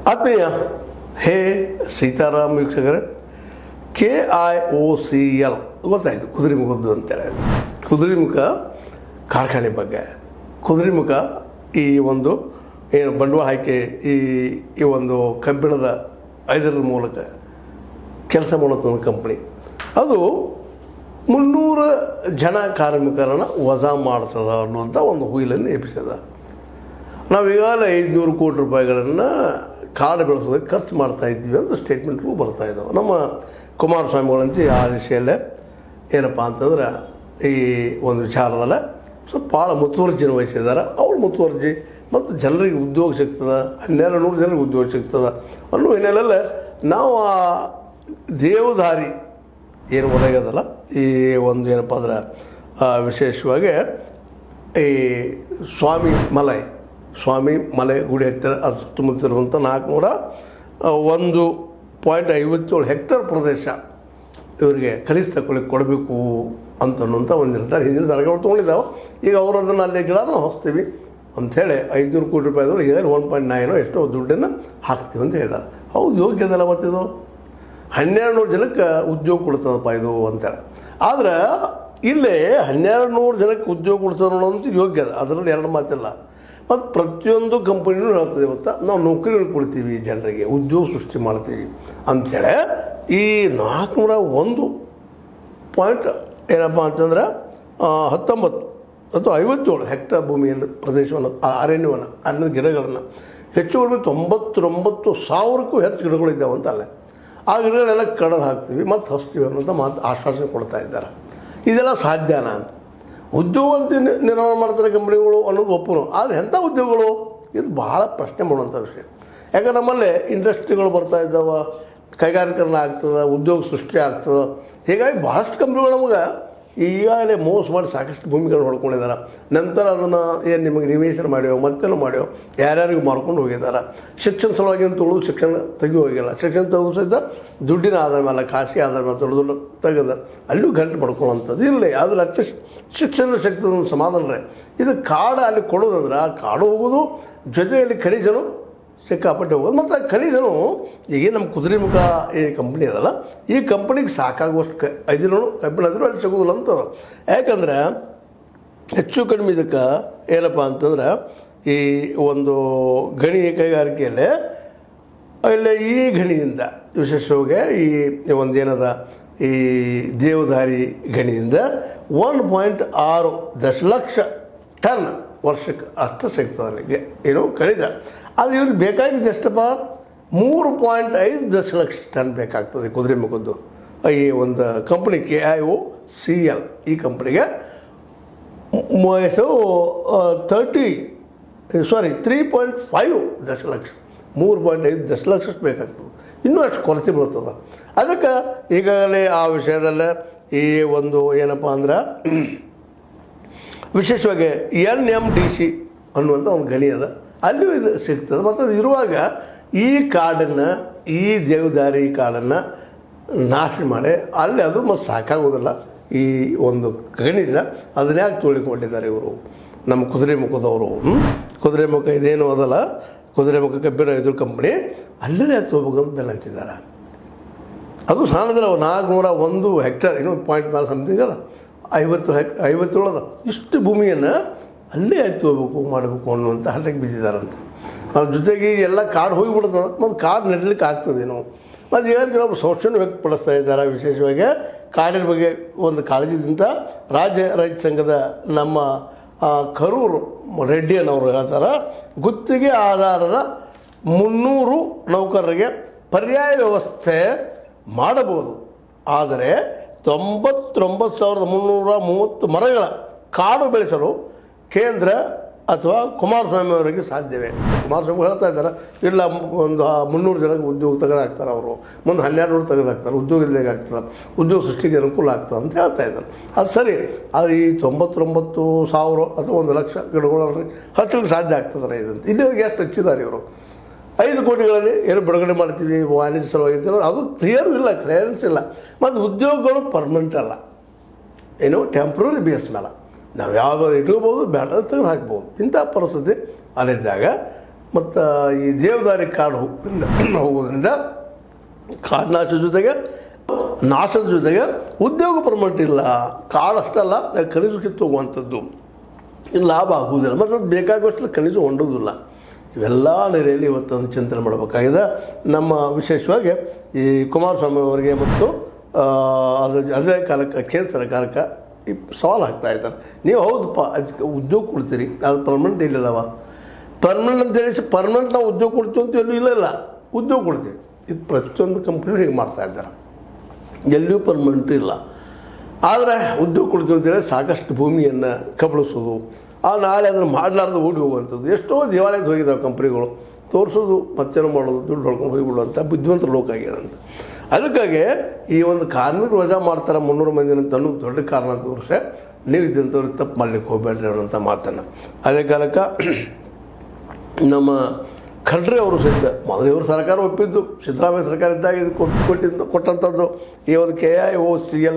ಆತ್ಮೀಯ ಹೇ ಸೀತಾರಾಮ್ ವೀಕ್ಷಕರೇ K I O C L ಗೊತ್ತಾಯಿತು ಕುದುರೆಮುಖದ್ದು ಅಂತೇಳಿ ಕುದುರೆಮುಖ ಕಾರ್ಖಾನೆ ಬಗ್ಗೆ ಕುದುರೆಮುಖ ಈ ಒಂದು ಏನು ಬಂಡವಾಳ ಹಾಕಿ ಈ ಈ ಒಂದು ಕಬ್ಬಿಣದ ಇದರ ಮೂಲಕ ಕೆಲಸ ಮಾಡುವಂಥ ಒಂದು ಕಂಪ್ನಿ ಅದು ಮುನ್ನೂರು ಜನ ಕಾರ್ಮಿಕರನ್ನು ವಜಾ ಮಾಡ್ತದ ಅನ್ನುವಂಥ ಒಂದು ಹುಯಿಲನ್ನು ಎಬ್ಬಿಸದ ನಾವು ಈಗಾಗಲೇ ಐದುನೂರು ಕೋಟಿ ರೂಪಾಯಿಗಳನ್ನು ಕಾಡು ಬೆಳೆಸೋದಕ್ಕೆ ಖರ್ಚು ಮಾಡ್ತಾ ಇದ್ದೀವಿ ಅಂತ ಸ್ಟೇಟ್ಮೆಂಟ್ಗಳು ಬರ್ತಾ ಇದ್ದಾವೆ ನಮ್ಮ ಕುಮಾರಸ್ವಾಮಿಗಳಂತ ಆ ದಿಶೆಯಲ್ಲೇ ಏನಪ್ಪ ಅಂತಂದ್ರೆ ಈ ಒಂದು ವಿಚಾರದಲ್ಲ ಸ್ವಲ್ಪ ಭಾಳ ಮುತುವರ್ಜಿನ ವಹಿಸಿದ್ದಾರೆ ಅವ್ರು ಮುತುವರ್ಜಿ ಮತ್ತು ಜನರಿಗೆ ಉದ್ಯೋಗ ಸಿಗ್ತದೆ ಹನ್ನೆರಡು ನೂರು ಜನರಿಗೆ ಉದ್ಯೋಗ ಸಿಗ್ತದೆ ಅನ್ನೋ ಹಿನ್ನೆಲೆಯಲ್ಲಿ ನಾವು ಆ ದೇವದಾರಿ ಏನು ಒದಗದಲ್ಲ ಈ ಒಂದು ಏನಪ್ಪ ಅಂದ್ರೆ ಆ, ವಿಶೇಷವಾಗಿ ಈ ಸ್ವಾಮಿ ಮಲೈ ಸ್ವಾಮಿ ಮಲೆ ಗುಡಿ ಹತ್ತಿರ ಅದು ಸುತ್ತಮುತ್ತ ಇರುವಂಥ ನಾಲ್ಕುನೂರ ಆ, ಒಂದು ಪಾಯಿಂಟ್ ಐವತ್ತೇಳು ಹೆಕ್ಟರ್ ಪ್ರದೇಶ ಇವರಿಗೆ ಖರೀದಿ ತಗೊಳ್ಳಿಕ್ಕೆ ಕೊಡಬೇಕು ಅಂತ ಅನ್ನುವಂಥ ಒಂದು ನಿರ್ಧಾರ ಹಿಂದಿನ ಸರ್ಕಾರ ತೊಗೊಂಡಿದ್ದಾವೆ ಈಗ ಅವರು ಅದನ್ನು ಅಲ್ಲಿ ಗಿಡನ ಹೊಸ್ತೀವಿ ಅಂಥೇಳಿ ಐದುನೂರು ಕೋಟಿ ರೂಪಾಯಿದೊಳಗೆ ಈಗ ಒನ್ ಪಾಯಿಂಟ್ ನೈನೋ ಎಷ್ಟೋ ದುಡ್ಡನ್ನು ಹಾಕ್ತೀವಿ ಅಂತ ಹೇಳಿದ್ದಾರೆ ಹೌದು ಯೋಗ್ಯದಲ್ಲ ಮತ್ತಿದು ಹನ್ನೆರಡು ನೂರು ಜನಕ್ಕೆ ಉದ್ಯೋಗ ಕೊಡ್ತದಪ್ಪ ಇದು ಅಂತೇಳಿ ಆದ್ರೆ ಇಲ್ಲೇ ಹನ್ನೆರಡು ನೂರು ಜನಕ್ಕೆ ಉದ್ಯೋಗ ಕೊಡ್ತದೆ ಅನ್ನೋದಂತೂ ಯೋಗ್ಯ ಅದ ಅದರಲ್ಲಿ ಎರಡು ಮಾತಿಲ್ಲ ಮತ್ತು ಪ್ರತಿಯೊಂದು ಕಂಪನಿನೂ ಹೇಳ್ತದೆ ಇವತ್ತು ನಾವು ನೌಕರಿಗಳು ಕೊಡ್ತೀವಿ ಜನರಿಗೆ ಉದ್ಯೋಗ ಸೃಷ್ಟಿ ಮಾಡ್ತೀವಿ ಅಂಥೇಳಿ ಈ ನಾಲ್ಕುನೂರ ಒಂದು ಪಾಯಿಂಟ್ ಏನಪ್ಪ ಅಂತಂದ್ರೆ ಆ, ಹತ್ತೊಂಬತ್ತು ಅಥವಾ ಐವತ್ತೇಳು ಹೆಕ್ಟರ್ ಭೂಮಿಯನ್ನು ಪ್ರದೇಶವನ್ನು ಆ ಅರಣ್ಯವನ್ನು ಅರಣ್ಯದ ಗಿಡಗಳನ್ನು ಹೆಚ್ಚು ಕಡಿಮೆ ತೊಂಬತ್ತೊಂಬತ್ತು ಸಾವಿರಕ್ಕೂ ಹೆಚ್ಚು ಗಿಡಗಳಿದ್ದಾವೆ ಅಂತ ಅಲ್ಲೇ ಆ ಗಿಡಗಳೆಲ್ಲ ಕಡ್ದು ಹಾಕ್ತೀವಿ ಮತ್ತು ಹಚ್ತೀವಿ ಅನ್ನೋಂಥ ಮಾತು ಆಶ್ವಾಸನೆ ಕೊಡ್ತಾ ಇದ್ದಾರೆ ಇದೆಲ್ಲ ಸಾಧ್ಯನಾ ಅಂತ ಉದ್ಯೋಗ ಅಂತ ನಿ- ನಿರ್ಮಾಣ ಮಾಡ್ತಾರೆ ಕಂಪ್ನಿಗಳು ಅನ್ನೋದು ಒಪ್ಪನು ಆದರೆ ಎಂಥ ಉದ್ಯೋಗಗಳು ಇದು ಭಾಳ ಪ್ರಶ್ನೆ ಮಾಡುವಂಥ ವಿಷಯ ಯಾಕಂದ್ರೆ ನಮ್ಮಲ್ಲಿ ಇಂಡಸ್ಟ್ರಿಗಳು ಬರ್ತಾ ಇದ್ದಾವೆ ಕೈಗಾರಿಕರಣ ಆಗ್ತದೆ ಉದ್ಯೋಗ ಸೃಷ್ಟಿ ಆಗ್ತದೆ ಹೀಗಾಗಿ ಭಾಳಷ್ಟು ಕಂಪ್ನಿಗಳು ನಮಗೆ ಈಗಾಗಲೇ ಮೋಸ ಮಾಡಿ ಸಾಕಷ್ಟು ಭೂಮಿಗಳನ್ನ ಹೊಡ್ಕೊಂಡಿದ್ದಾರೆ ನಂತರ ಅದನ್ನು ಏನು ನಿಮಗೆ ನಿವೇಶನ ಮಾಡ್ಯೋ ಮತ್ತೇನು ಮಾಡ್ಯೋ ಯಾರ್ಯಾರಿಗೂ ಮಾರ್ಕೊಂಡು ಹೋಗಿದ್ದಾರೆ ಶಿಕ್ಷಣ ಸಲುವಾಗಿ ಅಂತ ತುಳಿದು ಶಿಕ್ಷಣ ತೆಗಿ ಹೋಗಿಲ್ಲ ಶಿಕ್ಷಣ ತೆಗೆದು ಸಹಿತ ದುಡ್ಡಿನ ಆಧಾರ ಮೇಲೆ ಖಾಸಗಿ ಆಧಾರ ಮೇಲೆ ತುಳಿದು ತೆಗೆದ ಅಲ್ಲೂ ಗಂಟು ಮಾಡ್ಕೊಳ್ಳೋಂಥದ್ದು ಇಲ್ಲ ಆದರೆ ಅಟ್ಲೀಸ್ಟ್ ಶಿಕ್ಷಣ ಶಕ್ತಿ ಒಂದು ಸಮಾಧಾನ ರೀ ಇದು ಕಾಡು ಅಲ್ಲಿ ಕೊಡೋದಂದ್ರೆ ಆ ಕಾಡು ಹೋಗೋದು ಜೊತೆಯಲ್ಲಿ ಖನಿಜನು ಸಿಕ್ಕಾಪಟ್ಟೆ ಹೋಗೋದು ಮತ್ತು ಆ ಖನಿಜನು ಈಗ ನಮ್ಮ ಕುದುರೆಮುಖ ಈ ಕಂಪ್ನಿ ಅದಲ್ಲ ಈ ಕಂಪ್ನಿಗೆ ಸಾಕಾಗುವಷ್ಟು ಕ ಐದಿನೂ ಕಬ್ಬಿಣ ಆದರೂ ಅಲ್ಲಿ ಸಿಗೋದಿಲ್ಲ ಅಂತದ ಯಾಕಂದ್ರೆ ಹೆಚ್ಚು ಕಡಿಮೆ ಇದಕ್ಕೆ ಏನಪ್ಪ ಅಂತಂದ್ರೆ ಈ ಒಂದು ಗಣಿ ಕೈಗಾರಿಕೆಯಲ್ಲಿ ಅಲ್ಲಿ ಈ ಗಣಿಯಿಂದ ವಿಶೇಷವಾಗಿ ಈ ಒಂದು ಏನದ ಈ ದೇವದಾರಿ ಗಣಿಯಿಂದ ಒನ್ ಪಾಯಿಂಟ್ ಆರು ದಶಲಕ್ಷ ಟನ್ ವರ್ಷಕ್ಕೆ ಅಷ್ಟು ಸಿಗ್ತದೆ ಅಲ್ಲಿಗೆ ಏನು ಖನಿಜ ಅದು ಇವ್ರಿಗೆ ಬೇಕಾಗಿದ್ದು ಎಷ್ಟಪ್ಪ ಮೂರು ಪಾಯಿಂಟ್ ಐದು ದಶಲಕ್ಷ ಟನ್ ಬೇಕಾಗ್ತದೆ ಕುದುರೆಮುಖದ್ದು ಈ ಒಂದು company K I O C L ಈ ಕಂಪ್ನಿಗೆ ಮ- ಎಷ್ಟು thirty sorry three point five ದಶಲಕ್ಷ ಮೂರು ಪಾಯಿಂಟ್ ಐದು ದಶಲಕ್ಷಷ್ಟು ಬೇಕಾಗ್ತದೆ ಇನ್ನೂ ಅಷ್ಟು ಕೊರತೆ ಬೀಳ್ತದೆ ಅದಕ್ಕೆ ಈಗಾಗಲೇ ಆ ವಿಷಯದಲ್ಲೇ ಈ ಒಂದು ಏನಪ್ಪ ಅಂದ್ರೆ ವಿಶೇಷವಾಗಿ ಎನ್ ಎಮ್ ಡಿ ಸಿ ಅನ್ನುವಂಥ ಒಂದು ಗಣಿ ಅದ ಅಲ್ಲೂ ಇದು ಸಿಗ್ತದೆ ಮತ್ತು ಅದು ಇರುವಾಗ ಈ ಕಾಡನ್ನು ಈ ದೇವದಾರಿ ಕಾಡನ್ನು ನಾಶ ಮಾಡಿ ಅಲ್ಲಿ ಅದು ಮತ್ತು ಸಾಕಾಗೋದಿಲ್ಲ ಈ ಒಂದು ಖನಿಜ ಅದನ್ನ ಯಾಕೆ ತುಳಿಕೊಂಡಿದ್ದಾರೆ ಇವರು ನಮ್ಮ ಕುದುರೆಮುಖದವರು ಹ್ಮ್? ಕುದುರೆಮುಖ ಇದೇನು ಅದಲ್ಲ ಕುದುರೆಮುಖ ಕಬ್ಬಿಣ ಇದು ಕಂಪ್ನಿ ಅಲ್ಲೇ ಯಾಕೆ ತೊಗೋಬೇಕಂತ ಬೆಲೆ ಹಚ್ಚಿದ್ದಾರೆ ಅದು ಸಣ್ಣದಿಲ್ಲ ನಾಲ್ಕುನೂರ ಒಂದು ಹೆಕ್ಟರ್ ಇನ್ನೂ ಪಾಯಿಂಟ್ ಮೇಲೆ ಸಮಥಿಂಗ್ ಅದ ಐವತ್ತು ಹೆಕ್ ಐವತ್ತೇಳು ಅದ ಇಷ್ಟು ಭೂಮಿಯನ್ನು ಅಲ್ಲೇ ಯಾಕೆ ಹೋಗ್ಬೇಕು ಮಾಡಬೇಕು ಅನ್ನುವಂಥ ಹಠಕ್ಕೆ ಬಿದ್ದಿದ್ದಾರಂತೆ ಅದ್ರ ಜೊತೆಗೆ ಎಲ್ಲ ಕಾಡು ಹೋಗಿಬಿಡ್ತದೆ ಮತ್ತು ಕಾಡು ನಡೀಲಿಕ್ಕೆ ಆಗ್ತದೇನೋ ಮತ್ತು ಈಗ ಕೆಲವರು ಸಂಶಯನ ವ್ಯಕ್ತಪಡಿಸ್ತಾ ಇದ್ದಾರೆ ವಿಶೇಷವಾಗಿ ಕಾಡಿನ ಬಗ್ಗೆ ಒಂದು ಕಾಳಜಿದಿಂದ ರಾಜ್ಯ ರೈತ ಸಂಘದ ನಮ್ಮ ಆ, ಕರೂರು ರೆಡ್ಡಿಯನ್ನವರು ಹೇಳ್ತಾರೆ ಗುತ್ತಿಗೆ ಆಧಾರದ ಮುನ್ನೂರು ನೌಕರರಿಗೆ ಪರ್ಯಾಯ ವ್ಯವಸ್ಥೆ ಮಾಡಬಹುದು ಆದರೆ ತೊಂಬತ್ತೊಂಬತ್ತು ಸಾವಿರದ ಮುನ್ನೂರ ಮೂವತ್ತು ಮರಗಳ ಕಾಡು ಬೆಳೆಸಲು ಕೇಂದ್ರ ಅಥವಾ ಕುಮಾರಸ್ವಾಮಿ ಅವರಿಗೆ ಸಾಧ್ಯವೇ ಕುಮಾರಸ್ವಾಮಿ ಹೇಳ್ತಾ ಇದ್ದಾರೆ ಇಲ್ಲ ಒಂದು ಮುನ್ನೂರು ಜನಕ್ಕೆ ಉದ್ಯೋಗ ತೆಗೆದಾಕ್ತಾರೆ ಅವರು ಮುಂದೆ ಹನ್ನೆರಡು ನೂರು ತೆಗೆದಾಕ್ತಾರೆ ಉದ್ಯೋಗ ಇಲ್ಲದೆ ಆಗ್ತದೆ ಉದ್ಯೋಗ ಸೃಷ್ಟಿಗೆ ಅನುಕೂಲ ಆಗ್ತದೆ ಅಂತ ಹೇಳ್ತಾ ಇದ್ದಾರೆ ಅದು ಸರಿ ಆದರೆ ಈ ತೊಂಬತ್ತೊಂಬತ್ತು ಸಾವಿರ ಅಥವಾ ಒಂದು ಲಕ್ಷ ಗಿಡಗಳು ಹಚ್ಚಲಿಕ್ಕೆ ಸಾಧ್ಯ ಆಗ್ತದೆ ಇದಂತ ಇಲ್ಲಿವರೆಗೆ ಎಷ್ಟು ಹಚ್ಚಿದ್ದಾರೆ ಇವರು ಐದು ಕೋಟಿಗಳಲ್ಲಿ ಏನು ಬಿಡುಗಡೆ ಮಾಡ್ತೀವಿ ವಾಣಿಜ್ಯ ಸಲುವಾಗಿ ಅಂತ ಹೇಳೋದು ಅದು ಕ್ಲಿಯರ್ ಇಲ್ಲ ಕ್ಲಿಯರೆನ್ಸ್ ಇಲ್ಲ ಮತ್ತು ಉದ್ಯೋಗಗಳು ಪರ್ಮನೆಂಟ್ ಅಲ್ಲ ಏನು ಟೆಂಪ್ರರಿ ಬೇಸ್ ಮೇಲೆ ನಾವು ಯಾವಾಗ ಇಟ್ಕೋಬೋದು ಬೇಡ ತೆಗೆದು ಹಾಕ್ಬೋದು ಇಂಥ ಪರಿಸ್ಥಿತಿ ಅಲ್ಲಿದ್ದಾಗ ಮತ್ತು ಈ ದೇವದಾರಿ ಕಾಡು ಹೋಗೋದ್ರಿಂದ ಹೋಗೋದ್ರಿಂದ ಕಾಡಿನಾಶ ಜೊತೆಗೆ ನಾಶದ ಜೊತೆಗೆ ಉದ್ಯೋಗ ಪರ್ಮನೆಂಟ್ ಇಲ್ಲ ಕಾಡು ಅಷ್ಟಲ್ಲ ಅದು ಖನಿಜ ಕಿತ್ತು ಹೋಗುವಂಥದ್ದು ಇದು ಲಾಭ ಆಗುವುದಿಲ್ಲ ಮತ್ತು ಅದು ಬೇಕಾಗುವಷ್ಟು ಖನಿಜ ಹೊಂಡೋದಿಲ್ಲ ಇವೆಲ್ಲ ನೆಲೆಯಲ್ಲಿ ಇವತ್ತು ಅದನ್ನು ಚಿಂತನೆ ಮಾಡಬೇಕಾಗಿದೆ ನಮ್ಮ ವಿಶೇಷವಾಗಿ ಈ ಕುಮಾರಸ್ವಾಮಿ ಅವರಿಗೆ ಮತ್ತು ಆ, ಅದ್ರ ಅದೇ ಕಾಲಕ್ಕೆ ಕೇಂದ್ರ ಸರ್ಕಾರಕ್ಕೆ ಈ ಸವಾಲು ಹಾಕ್ತಾ ಇದ್ದಾರೆ ನೀವು ಹೌದಪ್ಪ ಅದಕ್ಕೆ ಉದ್ಯೋಗ ಕೊಡ್ತೀರಿ ಅದು ಪರ್ಮನೆಂಟ್ ಇಲ್ಲದವ ಪರ್ಮನೆಂಟ್ ಅಂತೇಳಿ ಪರ್ಮನೆಂಟ್ ನಾವು ಉದ್ಯೋಗ ಕೊಡ್ತೀವಿ ಅಂತ ಎಲ್ಲೂ ಇಲ್ಲ ಇಲ್ಲ ಉದ್ಯೋಗ ಕೊಡ್ತೀವಿ ಇದು ಪ್ರತಿಯೊಂದು ಕಂಪ್ನಿ ಹೀಗೆ ಮಾಡ್ತಾ ಇದ್ದಾರೆ ಎಲ್ಲಿಯೂ ಪರ್ಮನೆಂಟ್ ಇಲ್ಲ ಆದರೆ ಉದ್ಯೋಗ ಕೊಡ್ತೀವಿ ಅಂತೇಳಿ ಸಾಕಷ್ಟು ಭೂಮಿಯನ್ನು ಕಬಳಿಸೋದು ಆ ನಾಳೆ ಅದನ್ನು ಮಾಡಲಾರ್ದು ಓಡಿ ಹೋಗುವಂಥದ್ದು ಎಷ್ಟೋ ದೇವಾಲಯದ ಹೋಗಿದ್ದಾವೆ ಕಂಪ್ನಿಗಳು ತೋರಿಸೋದು ಮತ್ತೇನೋ ಮಾಡೋದು ದುಡ್ಡು ಹೊಡ್ಕೊಂಡು ಹೋಗಿಬಿಡುವಂಥ ಬುದ್ಧಿವಂತರ ಲೋಕ ಆಗಿದೆ ಅಂತ ಅದಕ್ಕಾಗಿ ಈ ಒಂದು ಕಾರ್ಮಿಕರು ವಜಾ ಮಾಡ್ತಾರೆ ಮುನ್ನೂರು ಮಂದಿನ ಅಂತ ಅನ್ನೋದು ದೊಡ್ಡ ಕಾರಣ ಅಂತ ತೋರಿಸೆ ನೀವು ಇದ್ದಂಥವ್ರಿಗೆ ತಪ್ಪು ಮಾಡ್ಲಿಕ್ಕೆ ಹೋಗಬೇಡ್ರಿ ಅನ್ನೋಂಥ ಮಾತನ್ನು ಅದೇ ಕಾಲಕ್ಕೆ ನಮ್ಮ ಖಂಡ್ರೆ ಅವರು ಸಹಿತ ಮೊದಲು ಇವರು ಸರ್ಕಾರ ಒಪ್ಪಿದ್ದು ಸಿದ್ದರಾಮಯ್ಯ ಸರ್ಕಾರ ಇದ್ದಾಗ ಇದು ಕೊಟ್ಟು ಕೊಟ್ಟಿದ್ದು ಕೊಟ್ಟಂಥದ್ದು ಈ ಒಂದು K I O C L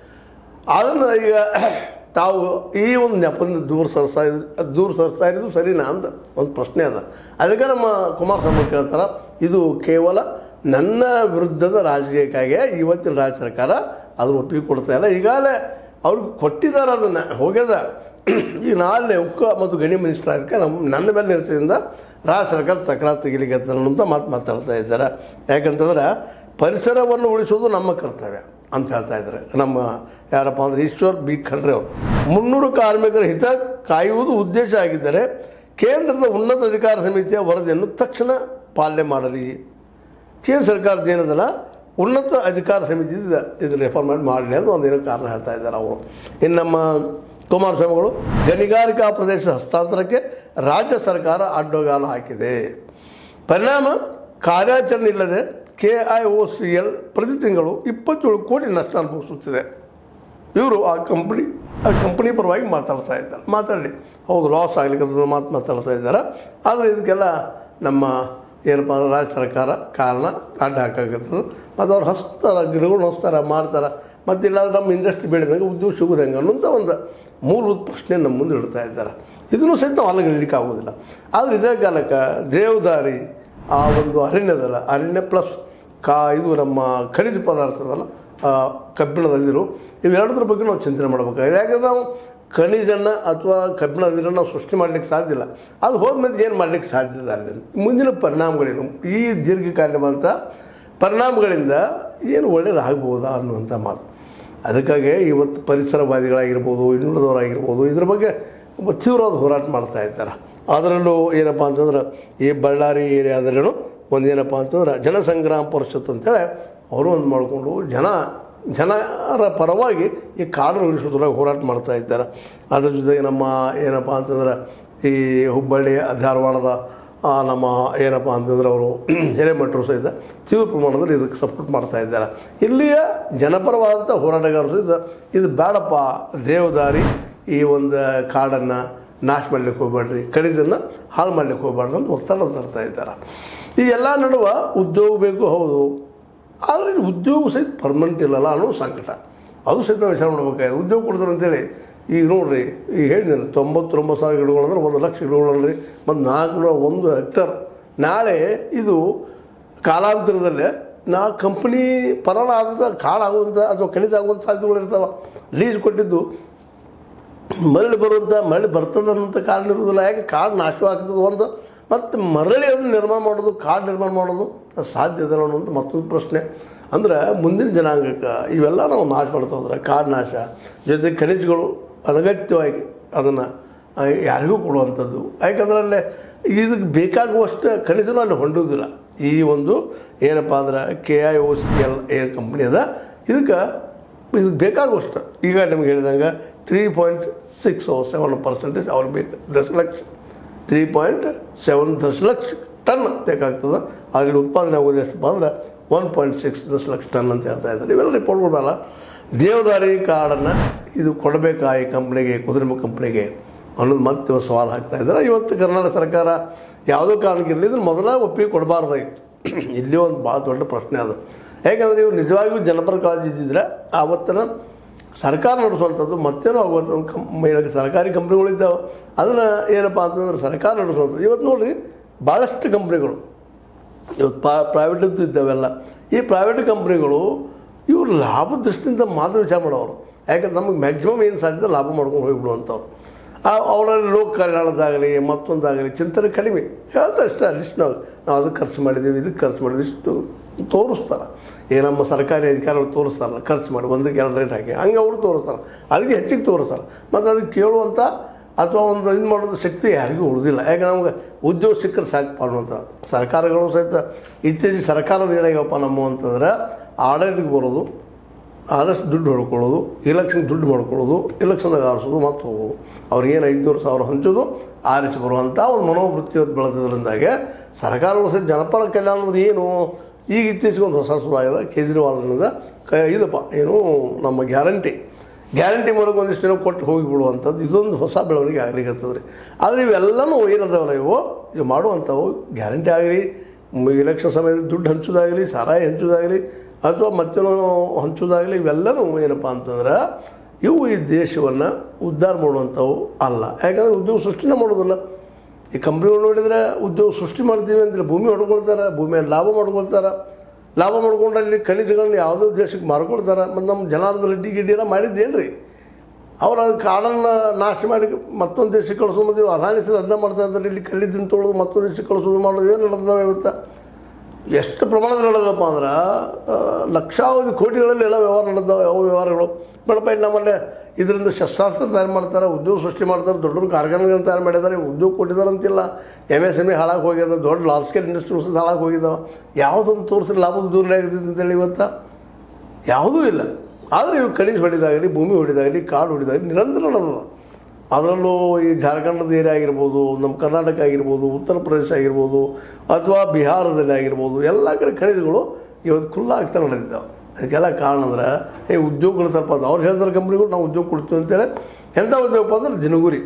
ಅದನ್ನು ಈಗ ತಾವು ಈ ಒಂದು ನೆಪದಿಂದ ದೂರ ಸರಿಸ್ತಾ ಇದ್ರು ದೂರ ಸರಿಸ್ತಾ ಇರೋದು ಸರಿನಾ ಅಂತ ಒಂದು ಪ್ರಶ್ನೆ ಅದ ಅದಕ್ಕೆ ನಮ್ಮ ಕುಮಾರಸ್ವಾಮಿ ಕೇಳ್ತಾರೆ ಇದು ಕೇವಲ ನನ್ನ ವಿರುದ್ಧದ ರಾಜಕೀಯಕ್ಕಾಗಿ ಇವತ್ತಿನ ರಾಜ್ಯ ಸರ್ಕಾರ ಅದನ್ನು ಒಪ್ಪಿಗೆ ಕೊಡ್ತಾ ಇಲ್ಲ ಈಗಾಗಲೇ ಅವ್ರಿಗೆ ಕೊಟ್ಟಿದ್ದಾರೆ ಅದನ್ನು ಹೋಗ್ಯದ ಈಗ ನಾಳೆ ಉಕ್ಕ ಮತ್ತು ಗಣಿ ಮಿನಿಸ್ಟರ್ ಅದಕ್ಕೆ ನಮ್ಮ ನನ್ನ ಮೇಲೆ ನಿರಸದಿಂದ ರಾಜ್ಯ ಸರ್ಕಾರ ತಕರಾರು ತೆಗಿಲಿಕ್ಕೆ ಅನ್ನೋಂಥ ಮಾತು ಮಾತಾಡ್ತಾ ಇದ್ದಾರೆ ಯಾಕಂತಂದ್ರೆ ಪರಿಸರವನ್ನು ಉಳಿಸೋದು ನಮ್ಮ ಕರ್ತವ್ಯ ಅಂತ ಹೇಳ್ತಾ ಇದ್ದಾರೆ ನಮ್ಮ ಯಾರಪ್ಪ ಅಂದರೆ ಈಶ್ವರ್ ಬಿ ಖಂಡ್ರೆ ಅವರು ಮುನ್ನೂರು ಕಾರ್ಮಿಕರ ಹಿತ ಕಾಯುವುದು ಉದ್ದೇಶ ಆಗಿದ್ದರೆ ಕೇಂದ್ರದ ಉನ್ನತ ಅಧಿಕಾರ ಸಮಿತಿಯ ವರದಿಯನ್ನು ತಕ್ಷಣ ಪಾಲನೆ ಮಾಡಲಿ ಕೇಂದ್ರ ಸರ್ಕಾರದ ಏನದಲ್ಲ ಉನ್ನತ ಅಧಿಕಾರ ಸಮಿತಿ ಇದೆ ಇದು ರೆಫರ್ಮೆಂಟ್ ಮಾಡಲಿ ಅಂತ ಒಂದೇನೋ ಕಾರಣ ಹೇಳ್ತಾ ಇದ್ದಾರೆ ಅವರು ಇನ್ನು ನಮ್ಮ ಕುಮಾರಸ್ವಾಮಿಗಳು ಗಣಿಗಾರಿಕಾ ಪ್ರದೇಶ ಹಸ್ತಾಂತರಕ್ಕೆ ರಾಜ್ಯ ಸರ್ಕಾರ ಅಡ್ಡಗಾಲ ಹಾಕಿದೆ ಪರಿಣಾಮ ಕಾರ್ಯಾಚರಣೆ ಇಲ್ಲದೆ K I O C L ಪ್ರತಿ ತಿಂಗಳು ಇಪ್ಪತ್ತೇಳು ಕೋಟಿ ನಷ್ಟ ಅನುಭವಿಸುತ್ತಿದೆ ಇವರು ಆ ಕಂಪ್ನಿ ಆ ಕಂಪ್ನಿ ಪರವಾಗಿ ಮಾತಾಡ್ತಾ ಇದ್ದಾರೆ ಮಾತಾಡಲಿ ಹೌದು ಲಾಸ್ ಆಗ್ಲಿಕ್ಕೆ ಮಾತು ಮಾತಾಡ್ತಾ ಇದ್ದಾರೆ ಆದರೆ ಇದಕ್ಕೆಲ್ಲ ನಮ್ಮ ಏನಪ್ಪ ಅಂದ್ರೆ ರಾಜ್ಯ ಸರ್ಕಾರ ಕಾರಣ ಅಡ್ಡ ಹಾಕಾಗತ್ತದ ಮತ್ತು ಅವ್ರು ಹಸ್ತಾರ ಗಿಡಗಳು ಹಸ್ತಾರ ಮಾಡ್ತಾರೆ ಮತ್ತು ಇಲ್ಲ ನಮ್ಮ ಇಂಡಸ್ಟ್ರಿ ಬೆಳೆದಂಗೆ ಉದ್ಯೋಗ ಸಿಗೋದಂಗೆ ಅನ್ನೋಂಥ ಒಂದು ಮೂಲಭೂತ ಪ್ರಶ್ನೆ ನಮ್ಮ ಮುಂದೆ ಇಡ್ತಾ ಇದ್ದಾರೆ ಇದನ್ನು ಸಹಿತ ನಾವು ಅಲ್ಲಿಗೆ ಆಗೋದಿಲ್ಲ ಆದರೆ ಇದೇ ಕಾಲಕ್ಕೆ ದೇವದಾರಿ ಆ ಒಂದು ಅರಣ್ಯದಲ್ಲ ಅರಣ್ಯ ಪ್ಲಸ್ ಕಾ ಇದು ನಮ್ಮ ಖನಿಜ ಪದಾರ್ಥದಲ್ಲ ಆ, ಕಬ್ಬಿಣದಲ್ಲಿರು ಇವೆರಡದ್ರ ಬಗ್ಗೆ ನಾವು ಚಿಂತನೆ ಮಾಡಬೇಕಾಗಿದೆ ಯಾಕಂದ್ರೆ ನಾವು ಖನಿಜನ್ನು ಅಥವಾ ಕಬ್ಬಿಣದ ನೀರನ್ನು ನಾವು ಸೃಷ್ಟಿ ಮಾಡಲಿಕ್ಕೆ ಸಾಧ್ಯ ಇಲ್ಲ ಅದು ಹೋದ್ಮೇಲೆ ಏನು ಮಾಡಲಿಕ್ಕೆ ಸಾಧ್ಯ ಇಲ್ಲ ಅಲ್ಲಿ ಮುಂದಿನ ಪರಿಣಾಮಗಳೇನು ಈ ದೀರ್ಘಕಾಲೀನವಂಥ ಪರಿಣಾಮಗಳಿಂದ ಏನು ಒಳ್ಳೇದಾಗ್ಬೋದಾ ಅನ್ನುವಂಥ ಮಾತು ಅದಕ್ಕಾಗಿ ಇವತ್ತು ಪರಿಸರವಾದಿಗಳಾಗಿರ್ಬೋದು ಇನ್ನುಳಿದವರಾಗಿರ್ಬೋದು ಇದ್ರ ಬಗ್ಗೆ ಒಬ್ಬ ತೀವ್ರವಾದ ಹೋರಾಟ ಮಾಡ್ತಾ ಇದ್ದಾರೆ ಅದರಲ್ಲೂ ಏನಪ್ಪ ಅಂತಂದ್ರೆ ಈ ಬಳ್ಳಾರಿ ಏರಿಯಾದಲ್ಲೂ ಒಂದು ಏನಪ್ಪ ಅಂತಂದ್ರೆ ಜನಸಂಗ್ರಾಮ ಪರಿಷತ್ ಅಂತೇಳಿ ಅವರು ಒಂದು ಮಾಡಿಕೊಂಡು ಜನ ಜನರ ಪರವಾಗಿ ಈ ಕಾಡು ಉಳಿಸೋದ್ರಾಗ ಹೋರಾಟ ಮಾಡ್ತಾ ಇದ್ದಾರೆ ಅದ್ರ ಜೊತೆಗೆ ನಮ್ಮ ಏನಪ್ಪ ಅಂತಂದ್ರೆ ಈ ಹುಬ್ಬಳ್ಳಿ ಧಾರವಾಡದ ಆ, ನಮ್ಮ ಏನಪ್ಪ ಅಂತಂದ್ರೆ ಅವರು ಹಿರೇಮಠರು ಸಹಿತ ತೀವ್ರ ಪ್ರಮಾಣದಲ್ಲಿ ಇದಕ್ಕೆ ಸಪೋರ್ಟ್ ಮಾಡ್ತಾ ಇದ್ದಾರೆ ಇಲ್ಲಿಯ ಜನಪರವಾದಂಥ ಹೋರಾಟಗಾರರು ಸಹಿತ ಇದು ಬೇಡಪ್ಪ ದೇವದಾರಿ ಈ ಒಂದು ಕಾಡನ್ನು ನಾಶ ಮಾಡ್ಲಿಕ್ಕೆ ಹೋಗ್ಬೇಡ್ರಿ ಖನಿಜನ್ನು ಹಾಳು ಮಾಡ್ಲಿಕ್ಕೆ ಹೋಗ್ಬೇಡ್ರಿ ಅಂತ ಒತ್ತಡ ತರ್ತಾ ಇದ್ದಾರೆ ಈ ಎಲ್ಲ ನಡುವೆ ಉದ್ಯೋಗ ಬೇಕು ಹೌದು ಆದರೆ ಇಲ್ಲಿ ಉದ್ಯೋಗ ಸಹಿತ ಪರ್ಮನೆಂಟ್ ಇಲ್ಲಲ್ಲ ಅನ್ನೋ ಸಂಕಟ ಅದು ಸಹಿತ ನಾವು ವಿಚಾರ ಮಾಡ್ಬೇಕಾಗಿದೆ ಉದ್ಯೋಗ ಕೊಡ್ತಾರೆ ಅಂತೇಳಿ ಈಗ ನೋಡ್ರಿ ಈಗ ಹೇಳಿದ್ದೀನಿ ತೊಂಬತ್ತೊಂಬತ್ತು ಸಾವಿರ ಗಿಡಗಳು ಅಂದ್ರೆ ಒಂದು ಲಕ್ಷ ಗಿಡಗಳು ಅನ್ರಿ ಮತ್ತು ನಾಲ್ಕುನೂರ ಒಂದು ಹೆಕ್ಟರ್ ನಾಳೆ ಇದು ಕಾಲಾಂತರದಲ್ಲೇ ನಾ ಕಂಪ್ನಿ ಪರಾಣ ಆದಂಥ ಕಾಡಾಗುವಂಥ ಅಥವಾ ಖನಿಜ ಆಗುವಂಥ ಸಾಧ್ಯತೆಗಳು ಇರ್ತಾವೆ ಲೀಸ್ ಕೊಟ್ಟಿದ್ದು ಮರಳಿ ಬರುವಂಥ ಮರಳಿ ಬರ್ತದೆ ಅನ್ನೋಂಥ ಕಾರಣ ಇರುವುದಿಲ್ಲ ಯಾಕೆ ಕಾಡು ನಾಶವಾಗ್ತದೆ ಒಂದು ಮತ್ತು ಮರಳಿ ಅದನ್ನು ನಿರ್ಮಾಣ ಮಾಡೋದು ಕಾಡು ನಿರ್ಮಾಣ ಮಾಡೋದು ಅದು ಸಾಧ್ಯ ಇದೆ ಅನ್ನೋಂಥ ಮತ್ತೊಂದು ಪ್ರಶ್ನೆ ಅಂದ್ರೆ ಮುಂದಿನ ಜನಾಂಗಕ್ಕೆ ಇವೆಲ್ಲ ನಾವು ನಾಶ ಮಾಡ್ತಾ ಹೋದ್ರೆ ಕಾಡು ನಾಶ ಜೊತೆಗೆ ಖನಿಜಗಳು ಅನಗತ್ಯವಾಗಿ ಅದನ್ನು ಯಾರಿಗೂ ಕೊಡುವಂಥದ್ದು ಯಾಕಂದ್ರೆ ಅಲ್ಲೇ ಇದಕ್ಕೆ ಬೇಕಾಗುವಷ್ಟು ಖನಿಜನೂ ಅಲ್ಲಿ ಹೊಂಡೋದಿಲ್ಲ ಈ ಒಂದು ಏನಪ್ಪ ಅಂದ್ರೆ K I O C L ಏನು ಕಂಪ್ನಿ ಅದ ಇದಕ್ಕೆ ಇದಕ್ಕೆ ಬೇಕಾಗುವಷ್ಟು ಈಗ ನಿಮ್ಗೆ ಹೇಳಿದಂಗೆ three point six seven percentage ಅವ್ರಿಗೆ ಬೇಕು ದಶಲಕ್ಷ ತ್ರೀ ಪಾಯಿಂಟ್ ಸೆವೆನ್ ದಶಲಕ್ಷ ಟನ್ ಬೇಕಾಗ್ತದೆ ಅಲ್ಲಿ ಉತ್ಪಾದನೆ ಆಗೋದು ಎಷ್ಟಪ್ಪ ಅಂದ್ರೆ ಒನ್ ಪಾಯಿಂಟ್ ಸಿಕ್ಸ್ ದಶಲಕ್ಷ ಟನ್ ಅಂತ ಹೇಳ್ತಾ ಇದ್ದಾರೆ ಇವೆಲ್ಲ ರಿಪೋರ್ಟ್ಗಳು ಬರಲ್ಲ ದೇವದಾರಿ ಕಾರ್ಡನ್ನು ಇದು ಕೊಡಬೇಕಾ ಈ ಕಂಪ್ನಿಗೆ ಕುದುರೆಮುಖ ಕಂಪ್ನಿಗೆ ಅನ್ನೋದು ಮತ್ತೆ ಇವತ್ತು ಸವಾಲು ಹಾಕ್ತಾ ಇದ್ದಾರೆ ಇವತ್ತು ಕರ್ನಾಟಕ ಸರ್ಕಾರ ಯಾವುದೋ ಕಾರಣಕ್ಕಿರಲಿ ಇದನ್ನು ಮೊದಲ ಒಪ್ಪಿಗೆ ಕೊಡಬಾರ್ದಾಗಿತ್ತು ಇಲ್ಲಿ ಒಂದು ಭಾಳ ದೊಡ್ಡ ಪ್ರಶ್ನೆ ಅದು ಯಾಕಂದರೆ ಇವು ನಿಜವಾಗಿಯೂ ಜನಪರ ಕಾಳಜಿ ಇದ್ದಿದ್ರೆ ಆವತ್ತಿನ ಸರ್ಕಾರ ನಡೆಸುವಂಥದ್ದು ಮತ್ತೇನೋ ಆಗುವಂಥ ಒಂದು ಕಂ ಸರ್ಕಾರಿ ಕಂಪ್ನಿಗಳಿದ್ದಾವೆ ಅದನ್ನು ಏನಪ್ಪ ಅಂತಂದ್ರೆ ಸರ್ಕಾರ ನಡೆಸುವಂಥದ್ದು ಇವತ್ತು ನೋಡಿರಿ ಭಾಳಷ್ಟು ಕಂಪ್ನಿಗಳು ಇವತ್ತು ಪಾ ಪ್ರೈವೇಟ್ ಇದ್ದಾವೆಲ್ಲ ಈ ಪ್ರೈವೇಟ್ ಕಂಪ್ನಿಗಳು ಇವರು ಲಾಭ ದೃಷ್ಟಿಯಿಂದ ಮಾತ್ರ ವಿಚಾರ ಮಾಡೋರು ಯಾಕಂದ್ರೆ ನಮಗೆ ಮ್ಯಾಕ್ಸಿಮಮ್ ಏನು ಸಾಧ್ಯ ಲಾಭ ಮಾಡ್ಕೊಂಡು ಹೋಗಿಬಿಡುವಂಥವ್ರು ಅವರಲ್ಲಿ ಲೋಕ ಕಲ್ಯಾಣದಾಗಲಿ ಮತ್ತೊಂದಾಗಲಿ ಚಿಂತನೆ ಕಡಿಮೆ ಹೇಳ್ತಾರೆ ಇಷ್ಟ ಲಿಸ್ಟ್ನಾಗ ನಾವು ಅದಕ್ಕೆ ಖರ್ಚು ಮಾಡಿದ್ದೀವಿ ಇದಕ್ಕೆ ಖರ್ಚು ಮಾಡಿದ್ವಿ ಇಷ್ಟು ತೋರಿಸ್ತಾರೆ ಈಗ ನಮ್ಮ ಸರ್ಕಾರಿ ಅಧಿಕಾರಿಗಳು ತೋರಿಸ್ತಾರಲ್ಲ ಖರ್ಚು ಮಾಡಿ ಒಂದಕ್ಕೆ ಎರಡು ರೇಟ್ ಹಾಕಿ ಹಂಗೆ ಅವರು ತೋರಿಸ್ತಾರೆ ಅದಕ್ಕೆ ಹೆಚ್ಚಿಗೆ ತೋರಿಸ್ತಾರೆ ಮತ್ತು ಅದಕ್ಕೆ ಕೇಳುವಂಥ ಅಥವಾ ಒಂದು ಇದು ಮಾಡೋದು ಶಕ್ತಿ ಯಾರಿಗೂ ಉಳಿದಿಲ್ಲ ಯಾಕೆ ನಮ್ಗೆ ಉದ್ಯೋಗ ಸಿಕ್ಕರೆ ಸಾಕು ಅನ್ನುವಂಥ ಸರ್ಕಾರಗಳು ಸಹಿತ ಇತ್ತೀಚೆಗೆ ಸರ್ಕಾರದ ಏನಾಗ್ಯಪ್ಪ ನಮ್ಮ ಅಂತಂದ್ರೆ ಆಡಳಿತಕ್ಕೆ ಬರೋದು ಆದಷ್ಟು ದುಡ್ಡು ಹೊಡ್ಕೊಳ್ಳೋದು ಇಲೆಕ್ಷನ್ ದುಡ್ಡು ಮಾಡ್ಕೊಳ್ಳೋದು ಇಲೆಕ್ಷನ್ದಾಗ ಆರಿಸೋದು ಮತ್ತು ಹೋಗೋದು ಅವ್ರಿಗೇನು ಐದುನೂರು ಸಾವಿರ ಹಂಚೋದು ಆರಿಸಿ ಬರುವಂಥ ಒಂದು ಮನೋವೃತ್ತಿ ಇವತ್ತು ಬೆಳೆದಿದ್ರಿಂದಾಗೆ ಸರ್ಕಾರಗಳು ಸಹಿತ ಜನಪರ ಕಲ್ಯಾಣ ಅಂದ್ರೆ ಏನು ಈಗ ಇತ್ತೀಚೆಗೆ ಒಂದು ಹೊಸ ಶುರು ಆಗಿದೆ ಕೇಜ್ರಿವಾಲ್ನಿಂದ ಕ ಇದಪ್ಪ ಏನು ನಮ್ಮ ಗ್ಯಾರಂಟಿ ಗ್ಯಾರಂಟಿ ಮೂಲಕ ಒಂದಿಷ್ಟು ಜನ ಕೊಟ್ಟು ಹೋಗಿಬಿಡುವಂಥದ್ದು ಇದೊಂದು ಹೊಸ ಬೆಳವಣಿಗೆ ಆಗ್ಲಿಕ್ಕತ್ತದ ರೀ ಆದರೆ ಇವೆಲ್ಲನೂ ಏನದಾವಲ್ಲ ಇವು ಇವು ಮಾಡುವಂಥವು ಗ್ಯಾರಂಟಿ ಆಗಲಿ ಇಲೆಕ್ಷನ್ ಸಮಯದಲ್ಲಿ ದುಡ್ಡು ಹಂಚೋದಾಗಲಿ ಸಾರಾಯಿ ಹಂಚೋದಾಗಲಿ ಅಥವಾ ಮತ್ತೇನೋ ಹಂಚೋದಾಗಲಿ ಇವೆಲ್ಲನೂ ಏನಪ್ಪ ಅಂತಂದ್ರೆ ಇವು ಈ ದೇಶವನ್ನು ಉದ್ಧಾರ ಮಾಡುವಂಥವು ಅಲ್ಲ ಯಾಕಂದರೆ ಉದ್ಯೋಗ ಸೃಷ್ಟಿನೇ ಮಾಡೋದಿಲ್ಲ ಈ ಕಂಪ್ನಿಗಳು ನೋಡಿದರೆ ಉದ್ಯೋಗ ಸೃಷ್ಟಿ ಮಾಡ್ತೀವಿ ಅಂದರೆ ಭೂಮಿ ಹೊಡ್ಕೊಳ್ತಾರೆ ಭೂಮಿಯನ್ನು ಲಾಭ ಮಾಡ್ಕೊಳ್ತಾರೆ ಲಾಭ ಮಾಡ್ಕೊಂಡು ಅಲ್ಲಿ ಖನಿಜಗಳನ್ನ ಯಾವುದೋ ದೇಶಕ್ಕೆ ಮಾರ್ಕೊಳ್ತಾರೆ ಮತ್ತು ನಮ್ಮ ಜನಾರ್ದನ ರೆಡ್ಡಿ ಗಿಡ್ಡಿ ಎಲ್ಲ ಮಾಡಿದ್ದೇನು ರೀ ಅವ್ರು ಅದು ಕಾಡನ್ನು ನಾಶ ಮಾಡಿ ಮತ್ತೊಂದು ದೇಶಕ್ಕೆ ಕಳಿಸೋದು ಮತ್ತು ಅದಾನಿಸಿದ ಅದನ್ನ ಮಾಡ್ತಾ ಇದ್ದಾರೆ ಇಲ್ಲಿ ಕಲ್ಲಿದ್ದನ್ನು ತೊಳೆದು ಮತ್ತೊಂದು ದೇಶಕ್ಕೆ ಕಳಿಸೋದು ಮಾಡೋದು ಏನು ನಡೆದವ ಇವತ್ತು ಎಷ್ಟು ಪ್ರಮಾಣದಲ್ಲಿ ನಡೆದಪ್ಪ ಅಂದ್ರೆ ಆ, ಲಕ್ಷಾವಧಿ ಕೋಟಿಗಳಲ್ಲಿ ಎಲ್ಲ ವ್ಯವಹಾರ ನಡೆದವ ಯಾವ ವ್ಯವಹಾರಗಳು ಬೇಡಪ್ಪ ಇಲ್ಲಿ ನಮ್ಮಲ್ಲೇ ಇದರಿಂದ ಶಸ್ತ್ರಾಸ್ತ್ರ ತಯಾರು ಮಾಡ್ತಾರೆ ಉದ್ಯೋಗ ಸೃಷ್ಟಿ ಮಾಡ್ತಾರೆ ದೊಡ್ಡ ದೊಡ್ಡ ಕಾರ್ಖಾನೆಗಳನ್ನ ತಯಾರು ಮಾಡಿದ್ದಾರೆ ಉದ್ಯೋಗ ಕೊಟ್ಟಿದ್ದಾರೆ ಅಂತಿಲ್ಲ ಎಮ್ ಎಸ್ ಎಮ್ ಇ ಹಾಳಾಗಿ ಹೋಗ್ಯದ ದೊಡ್ಡ ಲಾರ್ಜ್ ಸ್ಕೇಲ್ ಇಂಡಸ್ಟ್ರೀಸ್ ಹಾಳಾಗಿ ಹೋಗಿದ್ದಾವೆ ಯಾವುದೊಂದು ತೋರಿಸಿ ಲಾಭದ ದೂರ ಆಗಿರ್ತೈತೆ ಅಂತೇಳಿ ಇವತ್ತು ಯಾವುದೂ ಇಲ್ಲ ಆದರೆ ಇವು ಖನಿಜ ಹೊಡಿದಾಗಲಿ ಭೂಮಿ ಹೊಡಿದಾಗಲಿ ಕಾಡು ಹೊಡಿದಾಗಲಿ ನಿರಂತರ ನಡೆದದ ಅದರಲ್ಲೂ ಈ ಜಾರ್ಖಂಡದ ಏರಿಯಾ ಆಗಿರ್ಬೋದು ನಮ್ಮ ಕರ್ನಾಟಕ ಆಗಿರ್ಬೋದು ಉತ್ತರ ಪ್ರದೇಶ ಆಗಿರ್ಬೋದು ಅಥವಾ ಬಿಹಾರದಲ್ಲಿ ಆಗಿರ್ಬೋದು ಎಲ್ಲ ಕಡೆ ಖನಿಜಗಳು ಇವತ್ತು ಖುಲ್ಲಾ ಆಗ್ತಾ ನಡೆದಿದ್ದಾವೆ ಅದಕ್ಕೆಲ್ಲ ಕಾರಣ ಅಂದ್ರೆ ಏ ಉದ್ಯೋಗಗಳು ಸ್ವಲ್ಪ ಅದು ಅವ್ರು ಹೇಳ್ತಾರೆ ಕಂಪ್ನಿಗಳು ನಾವು ಉದ್ಯೋಗ ಕೊಡ್ತೀವಿ ಅಂತೇಳಿ ಎಂಥ ಉದ್ಯೋಗಪ್ಪ ಅಂದ್ರೆ ದಿನಗೂರಿ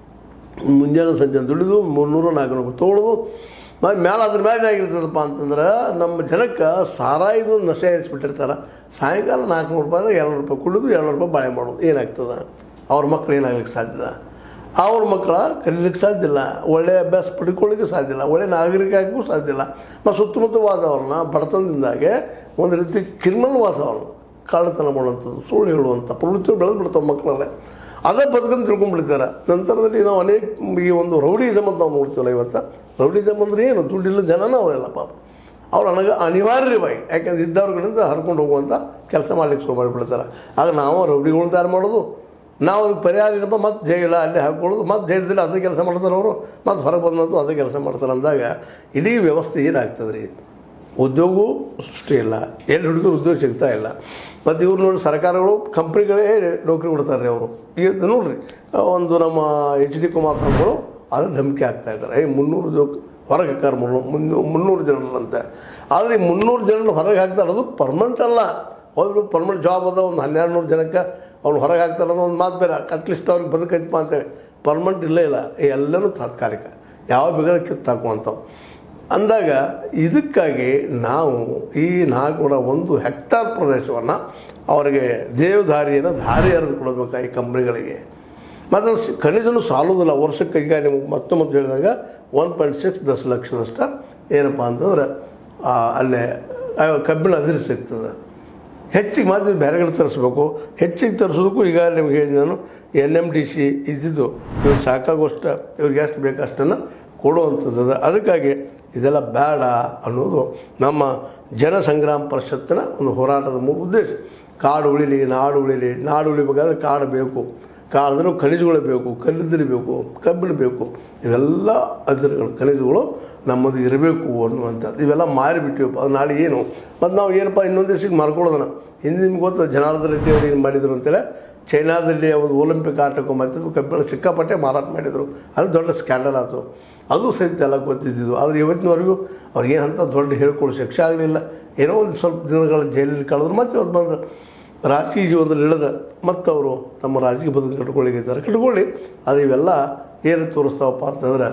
ಮುಂಜಾನೆ ಸಂಜೆ ದುಡಿದು ಮುನ್ನೂರು ನಾಲ್ಕುನೂರು ತೊಗೊಳೋದು ಮತ್ತು ಮೇಲೆ ಅದ್ರ ಮೇಲೆ ಏನಾಗಿರ್ತದಪ್ಪ ಅಂತಂದ್ರೆ ನಮ್ಮ ಜನಕ್ಕೆ ಸಾರಾಯಿದು ನಶೆ ಏರಿಸ್ಬಿಟ್ಟಿರ್ತಾರೆ ಸಾಯಂಕಾಲ ನಾಲ್ಕುನೂರು ರೂಪಾಯಿ ಎರಡು ರೂಪಾಯಿ ಕುಡಿದು ಎರಡು ರೂಪಾಯಿ ಬಾಳೆ ಮಾಡೋದು ಏನಾಗ್ತದೆ ಅವ್ರ ಮಕ್ಳು ಏನಾಗ್ಲಿಕ್ಕೆ ಸಾಧ್ಯ ಅವ್ರ ಮಕ್ಕಳ ಕಲೀಲಿಕ್ಕೆ ಸಾಧ್ಯ ಇಲ್ಲ ಒಳ್ಳೆಯ ಅಭ್ಯಾಸ ಪಡ್ಕೊಳ್ಳಿಕ್ಕೆ ಸಾಧ್ಯ ಇಲ್ಲ ಒಳ್ಳೆಯ ನಾಗರಿಕ ಆಗಕ್ಕೂ ಸಾಧ್ಯ ಇಲ್ಲ ಮತ್ತು ಸುತ್ತಮುತ್ತ ವಾತಾವರಣ ಬಡತನದಿಂದಾಗೆ ಒಂದು ರೀತಿ ಕ್ರಿಮಿನಲ್ ವಾತಾವರಣ ಕಳ್ಳತನ ಮಾಡುವಂಥದ್ದು ಸುಳ್ಳು ಹೇಳುವಂಥ ಪ್ರವೃತ್ತಿ ಬೆಳೆದು ಬಿಡ್ತಾವೆ ಮಕ್ಕಳಲ್ಲೇ ಅದೇ ಬದುಕನ್ನು ತಿಳ್ಕೊಂಡ್ಬಿಡ್ತಾರೆ ನಂತರದಲ್ಲಿ ನಾವು ಅನೇಕ ಈ ಒಂದು ರೌಡಿಸಮ್ ಅಂತ ನಾವು ನೋಡ್ತೀವಲ್ಲ ಇವತ್ತು ರೌಡಿಸಮ್ ಅಂದ್ರೆ ಏನು ದುಡ್ಡಿಲ್ಲ ಜನನ ಅವರೆಲ್ಲ ಪಾಪ ಅವ್ರು ನನಗೆ ಅನಿವಾರ್ಯವಾಗಿ ಯಾಕೆಂದ್ರೆ ಇದ್ದವ್ರುಗಳಿಂದ ಹರ್ಕೊಂಡು ಹೋಗುವಂಥ ಕೆಲಸ ಮಾಡ್ಲಿಕ್ಕೆ ಶುರು ಮಾಡಿಬಿಡ್ತಾರೆ ಆಗ ನಾವು ರೌಡಿಗಳನ್ನ ತಯಾರು ಮಾಡೋದು ನಾವು ಅದಕ್ಕೆ ಪರಿಹಾರ ಏನಪ್ಪ ಮತ್ತೆ ಜೈಲ ಅಲ್ಲಿ ಹಾಕ್ಕೊಳ್ಳೋದು ಮತ್ತೆ ಜೈಲದಲ್ಲಿ ಅದೇ ಕೆಲಸ ಮಾಡ್ತಾರೆ ಅವರು ಮತ್ತೆ ಹೊರಗೆ ಬಂದಂತೂ ಅದೇ ಕೆಲಸ ಮಾಡ್ತಾರೆ ಅಂದಾಗ ಇಡೀ ವ್ಯವಸ್ಥೆ ಏನಾಗ್ತದೆ ರೀ ಉದ್ಯೋಗವೂ ಸೃಷ್ಟಿ ಇಲ್ಲ ಎಲ್ಲಿ ಹುಡುಗರು ಉದ್ಯೋಗ ಸಿಗ್ತಾ ಇಲ್ಲ ಮತ್ತು ಇವ್ರು ನೋಡಿ ಸರ್ಕಾರಗಳು ಕಂಪ್ನಿಗಳೇ ನೌಕರಿ ಕೊಡ್ತಾರೆ ರೀ ಅವರು ಈಗ ನೋಡ್ರಿ ಒಂದು ನಮ್ಮ ಎಚ್ ಡಿ ಕುಮಾರಸ್ವಾಮಿಗಳು ಅದು ಧಮಕಿ ಆಗ್ತಾ ಇದ್ದಾರೆ ಏ ಮುನ್ನೂರು ಉದ್ಯೋಗ ಹೊರಗೆ ಹಾಕಾರ ಮುನ್ನೂರು ಮುನ್ನೂರು ಜನರಂತೆ ಆದರೆ ಈ ಮುನ್ನೂರು ಜನರನ್ನು ಹೊರಗೆ ಹಾಕ್ತಾರೆ ಅದು ಪರ್ಮನೆಂಟ್ ಅಲ್ಲ ಒಬ್ಬರು ಪರ್ಮನೆಂಟ್ ಜಾಬ್ ಅದ ಒಂದು ಹನ್ನೆರಡು ನೂರು ಜನಕ್ಕೆ ಅವ್ನು ಹೊರಗೆ ಹಾಕ್ತಾರೆ ಅನ್ನೋ ಒಂದು ಮಾತು ಬೇರೆ ಅಟ್ಲೀಸ್ಟ್ ಅವ್ರಿಗೆ ಬದುಕೈತಪ್ಪ ಅಂತೇಳಿ ಪರ್ಮನೆಂಟ್ ಇಲ್ಲೇ ಇಲ್ಲ ಎಲ್ಲನೂ ತಾತ್ಕಾಲಿಕ ಯಾವ ಬೇಕಾದ್ರೆ ಕಿತ್ತು ಹಾಕುವಂಥವು ಅಂದಾಗ ಇದಕ್ಕಾಗಿ ನಾವು ಈ ನಾಲ್ಕುನೂರ ಒಂದು ಹೆಕ್ಟಾರ್ ಪ್ರದೇಶವನ್ನು ಅವರಿಗೆ ದೇವದಾರಿಯನ್ನು ದಾರಿ ಎರೆದು ಕೊಡಬೇಕು ಈ ಕಂಪ್ನಿಗಳಿಗೆ ಮತ್ತು ಸ್- ಖನಿಜನು ಸಾಲೋದಿಲ್ಲ ವರ್ಷಕ್ಕೆ ಈಗ ನಿಮ್ಗೆ ಮತ್ತೆ ಮತ್ತೆ ಹೇಳಿದಾಗ ಒನ್ ಪಾಯಿಂಟ್ ಸಿಕ್ಸ್ ದಶ ಲಕ್ಷದಷ್ಟ ಏನಪ್ಪ ಅಂತಂದ್ರೆ ಆ, ಅಲ್ಲೇ ಆ ಕಬ್ಬಿಣ ಅದಿರಿ ಸಿಗ್ತದೆ ಹೆಚ್ಚಿಗೆ ಮಾತ್ರ ಬೇರೆ ಕಡೆ ತರಿಸ್ಬೇಕು ಹೆಚ್ಚಿಗೆ ತರಿಸೋದಕ್ಕೂ ಈಗ ನಿಮ್ಗೆ ಹೇಳಿ ನಾನು ಎನ್ ಎಮ್ ಡಿ ಸಿ ಇದ್ದಿದ್ದು ಇವ್ರು ಸಾಕಾಗೋಷ್ಟ ಇವ್ರಿಗೆ ಎಷ್ಟು ಬೇಕು ಅಷ್ಟನ್ನು ಕೊಡುವಂಥದ್ದು ಅದ. ಅದಕ್ಕಾಗಿ ಇದೆಲ್ಲ ಬೇಡ ಅನ್ನೋದು ನಮ್ಮ ಜನಸಂಗ್ರಾಮ ಪರಿಷತ್ತಿನ ಒಂದು ಹೋರಾಟದ ಮೂ ಉದ್ದೇಶ ಕಾಡು ಉಳಿಲಿ ನಾಡು ಉಳಿಲಿ ನಾಡು ಉಳಿಬೇಕಾದ್ರೆ ಕಾಡು ಬೇಕು ಕಾಡಿದ್ರೂ ಖನಿಜಗಳು ಬೇಕು ಕಲ್ಲಿದ್ದಲು ಬೇಕು ಕಬ್ಬಿಣ ಬೇಕು ಇವೆಲ್ಲ ಅದರಗಳು ಖನಿಜಗಳು ನಮ್ಮದು ಇರಬೇಕು ಅನ್ನುವಂಥದ್ದು ಇವೆಲ್ಲ ಮಾರಿಬಿಟ್ಟಿವಪ್ಪ ಅದು ನಾಳೆ ಏನು ಮತ್ತು ನಾವು ಏನಪ್ಪ ಇನ್ನೊಂದು ದೇಶಕ್ಕೆ ಮಾರ್ಕೊಳ್ಳೋದನ್ನ ಹಿಂದೆ ನಿಮ್ಗೆ ಗೊತ್ತು ಜನಾರ್ದನ್ ರೆಡ್ಡಿ ಅವ್ರು ಏನು ಮಾಡಿದರು ಅಂತೇಳಿ ಚೈನಾದಲ್ಲಿ ಒಂದು ಒಲಿಂಪಿಕ್ ಆಟಕ್ಕೂ ಮತ್ತಿದ್ದು ಕಬ್ಬಿಣ ಸಿಕ್ಕಾಪಟ್ಟೆ ಮಾರಾಟ ಮಾಡಿದರು ಅದು ದೊಡ್ಡ ಸ್ಕ್ಯಾಂಡಲ್ ಆಯಿತು ಅದು ಸಹಿತ ಎಲ್ಲ ಗೊತ್ತಿದ್ದಿದ್ದು ಆದರೆ ಇವತ್ತಿನವರೆಗೂ ಅವ್ರಿಗೇನು ಅಂತ ದೊಡ್ಡ ಹೇಳ್ಕೊಳ್ಳೋ ಶಿಕ್ಷೆ ಆಗಲಿಲ್ಲ ಏನೋ ಒಂದು ಸ್ವಲ್ಪ ದಿನಗಳ ಜೈಲಲ್ಲಿ ಕಳೆದ್ರು ಮತ್ತೆ ಅವ್ರು ಬಂದು ರಾಜಕೀಯ ಜೀವನದಲ್ಲಿ ಇಳಿದ ಮತ್ತು ಅವರು ತಮ್ಮ ರಾಜಕೀಯ ಬದುಕು ಕಟ್ಕೊಳ್ಳಿಕ್ಕಿದ್ದಾರೆ ಕಟ್ಕೊಳ್ಳಿ ಆದರೆ ಇವೆಲ್ಲ ಏನು ತೋರಿಸ್ತಾವಪ್ಪ ಅಂತಂದ್ರೆ